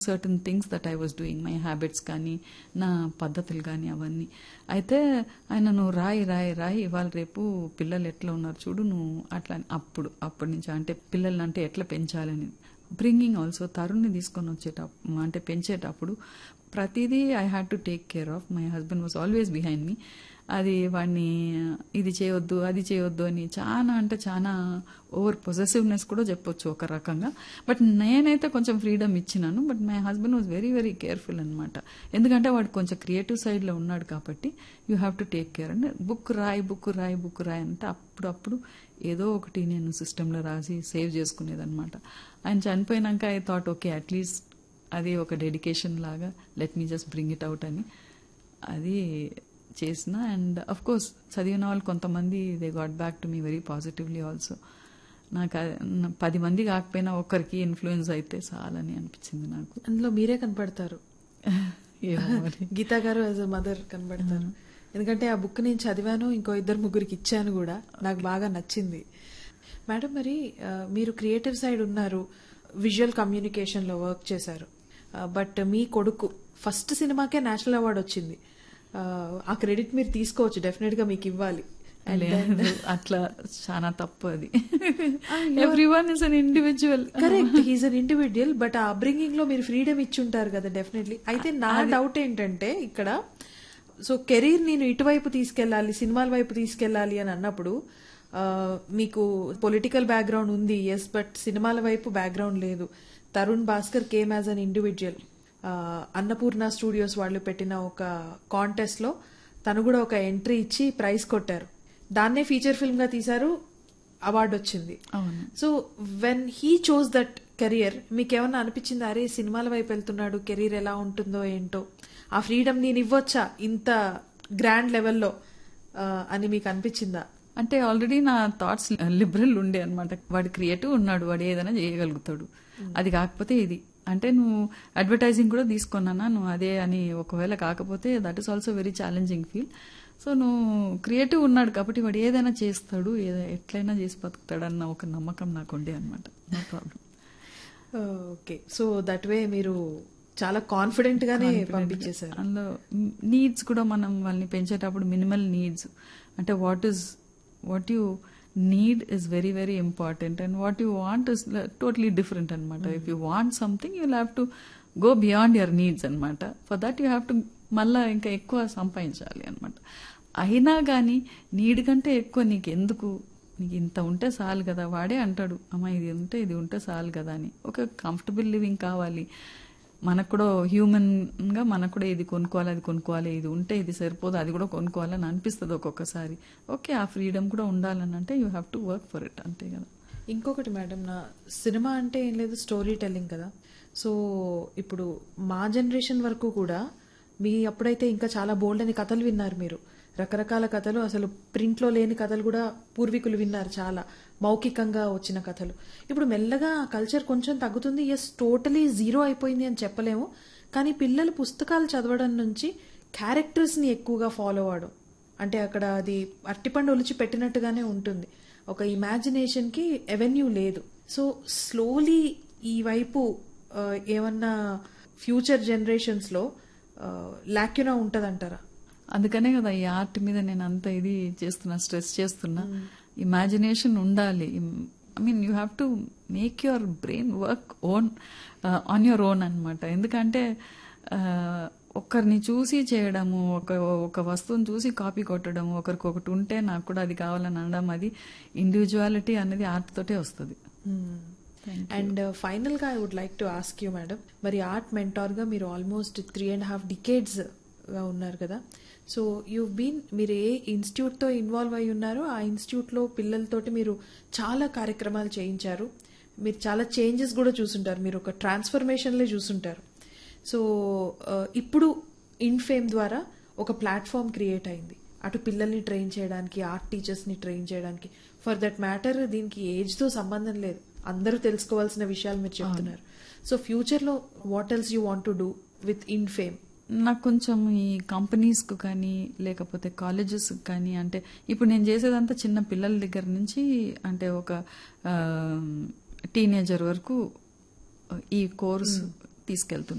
Certain things that I was doing my habits కానీ నా పద్ధతులు కానీ అవన్నీ అయితే ఆయన నువ్వు రాయి రాయి రాయి ఇవాళ రేపు పిల్లలు ఎట్లా ఉన్నారు చూడు నువ్వు అట్లా అని అప్పుడు అప్పటి నుంచి అంటే పిల్లల్ని అంటే ఎట్లా పెంచాలని బ్రింగింగ్ ఆల్సో తరుణ్ని తీసుకొని వచ్చేటప్పుడు అంటే పెంచేటప్పుడు ప్రతిదీ I had to take care of my husband was always behind me అది వాడిని ఇది చేయొద్దు అది చేయొద్దు అని చాలా అంటే చాలా ఓవర్ పొజెసివ్నెస్ కూడా చెప్పొచ్చు ఒక రకంగా బట్ నేనైతే కొంచెం ఫ్రీడమ్ ఇచ్చినాను but my husband was very very careful అనమాట ఎందుకంటే వాడు కొంచెం క్రియేటివ్ సైడ్లో ఉన్నాడు కాబట్టి you have to take care అంటే బుక్ రాయి బుక్ రాయి బుక్ రాయి అంటే అప్పుడప్పుడు ఏదో ఒకటి నేను సిస్టంలో రాసి సేవ్ చేసుకునేదన్నమాట ఆయన చనిపోయినాక ఐ థాట్ ఓకే అట్లీస్ట్ అది ఒక డెడికేషన్ లాగా let me just bring it out అని అది చేసిన అండ్ అఫ్ కోర్స్ చదివిన వాళ్ళు కొంతమంది they got back to me very positively also నాకు అది- నా- పది మంది కాకపోయినా ఒక్కరికి ఇన్ఫ్లుయెన్స్ అయితే చాలని అనిపించింది నాకు అందులో మీరే కనపడతారు ఏమో మరి. గీతా గారు యాజ్ అ మదర్ కనబడతారు ఎందుకంటే ఆ బుక్ నేను చదివాను ఇంకో ఇద్దరు ముగ్గురికి ఇచ్చాను కూడా నాకు బాగా నచ్చింది మేడం మరి ఆ, మీరు క్రియేటివ్ సైడ్ ఉన్నారు విజువల్ కమ్యూనికేషన్ లో వర్క్ చేశారు బట్ మీ కొడుకు ఫస్ట్ సినిమాకే నేషనల్ అవార్డు వచ్చింది ఆ, ఆ క్రెడిట్ మీరు తీసుకోవచ్చు డెఫినెట్ గా మీకు ఇవ్వాలి And then- లేదు అట్లా చాలా తప్పు అది every one is an individual correct he's an individual but ఆ అప్బ్రింగింగ్ లో మీరు ఫ్రీడమ్ ఇచ్చుంటారు కదా డెఫినెట్లీ అయితే నా డౌట్ ఏంటంటే ఇక్కడ సో కెరీర్ నేను ఇటువైపు తీసుకెళ్ళాలి సినిమాల వైపు తీసుకెళ్ళాలి అని అన్నప్పుడు ఆ, మీకు పొలిటికల్ బ్యాక్గ్రౌండ్ ఉంది ఎస్ బట్ సినిమాల వైపు బ్యాక్గ్రౌండ్ లేదు Tarun Bhaskar came as an individual Annapurna studios వాళ్ళు పెట్టిన ఒక కాంటెస్ట్ లో తను కూడా ఒక ఎంట్రీ ఇచ్చి ప్రైజ్ కొట్టారు దాన్నే ఫీచర్ ఫిల్మ్ గా తీశారు అవార్డు వచ్చింది అవును so when he chose that career మీకేమన్నా అనిపించింది అరే సినిమాల వైపు వెళ్తున్నాడు కెరీర్ ఎలా ఉంటుందో ఏంటో ఆ ఫ్రీడమ్ నేను ఇవ్వొచ్చా ఇంత గ్రాండ్ లెవెల్లో ఆ, అని మీకు అనిపించిందా అంటే ఆల్రెడీ నా థాట్స్ లిబరల్ ఉండే అనమాట వాడు క్రియేటివ్ ఉన్నాడు వాడు ఏదైనా చేయగలుగుతాడు అది కాకపోతే ఇది అంటే నువ్వు అడ్వర్టైజింగ్ కూడా తీసుకున్నానా నువ్వు అదే అని ఒకవేళ కాకపోతే that is also very challenging feel so నువ్వు క్రియేటివ్ ఉన్నాడు కాబట్టి వాడు ఏదైనా చేస్తాడు ఏదో ఎట్లయినా చేసి బతుకుతాడు అన్న ఒక నమ్మకం నాకు ఉండే అనమాట no problem okay so that way మీరు చాలా కాన్ఫిడెంట్ గానే పంపించేశారు అందులో నీడ్స్ కూడా మనం వాళ్ళని పెంచేటప్పుడు మినిమల్ నీడ్స్ అంటే what is what you need is very very important and what you want is totally different అనమాట if you want something you have to go beyond your needs అనమాట for that you have to మళ్ళా ఇంకా ఎక్కువ సంపాదించాలి అనమాట అయినా కానీ need కంటే ఎక్కువ నీకు ఎందుకు నీకు ఇంత ఉంటే చాలు కదా వాడే అంటాడు అమ్మ ఇది ఉంటే ఇది ఉంటే చాలు కదా అని ఒక కంఫర్టబుల్ లివింగ్ కావాలి మనకు కూడా హ్యూమన్ గా మనకు కూడా ఇది కొనుక్కోవాలి అది కొనుక్కోవాలి ఇది ఉంటే ఇది సరిపోదు అది కూడా కొనుక్కోవాలని అనిపిస్తుంది ఒక్కొక్కసారి ఓకే ఆ ఫ్రీడమ్ కూడా ఉండాలని అంటే you have to work for it అంతే కదా ఇంకొకటి మేడం నా సినిమా అంటే ఏం లేదు స్టోరీ టెల్లింగ్ కదా సో ఇప్పుడు మా జనరేషన్ వరకు కూడా మీ అప్పుడైతే ఇంకా చాలా బోల్డ్ అని కథలు విన్నారు మీరు రకరకాల కథలు అసలు ప్రింట్లో లేని కథలు కూడా పూర్వీకులు విన్నారు చాలా మౌఖికంగా వచ్చిన కథలు ఇప్పుడు మెల్లగా ఆ కల్చర్ కొంచెం తగ్గుతుంది ఎస్ టోటలీ జీరో అయిపోయింది అని చెప్పలేము కానీ పిల్లలు పుస్తకాలు చదవడం నుంచి క్యారెక్టర్స్ ని ఎక్కువగా ఫాలో అవడం అంటే అక్కడ అది అరటిపండు ఒలిచి పెట్టినట్టుగానే ఉంటుంది ఒక ఇమాజినేషన్ కి ఎవెన్యూ లేదు సో స్లోలీ ఈ వైపు ఆ, ఏమన్నా ఫ్యూచర్ జనరేషన్స్ లో లాక్యునా ఉంటదంటారా అందుకనే కదా ఈ ఆర్ట్ మీద నేను అంత ఇది చేస్తున్నా స్ట్రెస్ చేస్తున్నా ఇమాజినేషన్ ఉండాలి I mean you have to make your brain work own on your own అనమాట ఎందుకంటే ఆ, ఒకరిని చూసి చేయడము ఒక ఒక వస్తువుని చూసి కాపీ కొట్టడము ఒకరికి ఒకటి ఉంటే నాకు కూడా అది కావాలని అనడం అది ఇండివిజువాలిటీ అనేది ఆర్ట్ తోటే వస్తుంది అండ్ ఫైనల్ గా I would like to ask you madam మరి ఆర్ట్ మెంటార్ గా మీరు almost three and half decades గా ఉన్నారు కదా సో యూ బీన్ మీరు ఏ ఇన్స్టిట్యూట్ తో ఇన్వాల్వ్ అయి ఉన్నారో ఆ ఇన్స్టిట్యూట్ లో పిల్లలతోటి మీరు చాలా కార్యక్రమాలు చేయించారు మీరు చాలా చేంజెస్ కూడా చూసుంటారు మీరు ఒక ట్రాన్స్ఫర్మేషన్లే చూసుంటారు సో ఇప్పుడు ఇన్ఫేమ్ ద్వారా ఒక ప్లాట్ఫామ్ క్రియేట్ అయింది అటు పిల్లల్ని ట్రైన్ చేయడానికి ఆర్ట్ టీచర్స్ ని ట్రైన్ చేయడానికి ఫర్ దట్ మ్యాటర్ దీనికి ఏజ్ తో సంబంధం లేదు అందరూ తెలుసుకోవాల్సిన విషయాలు మీరు చెప్తున్నారు సో ఫ్యూచర్ లో what else you want to do with ఇన్ఫేమ్ నాకు కొంచెం ఈ కంపెనీస్కు కానీ లేకపోతే కాలేజెస్ కానీ అంటే ఇప్పుడు నేను చేసేదంతా చిన్న పిల్లల దగ్గర నుంచి అంటే ఒక టీనేజర్ వరకు ఈ కోర్స్ తీసుకెళ్తున్నాను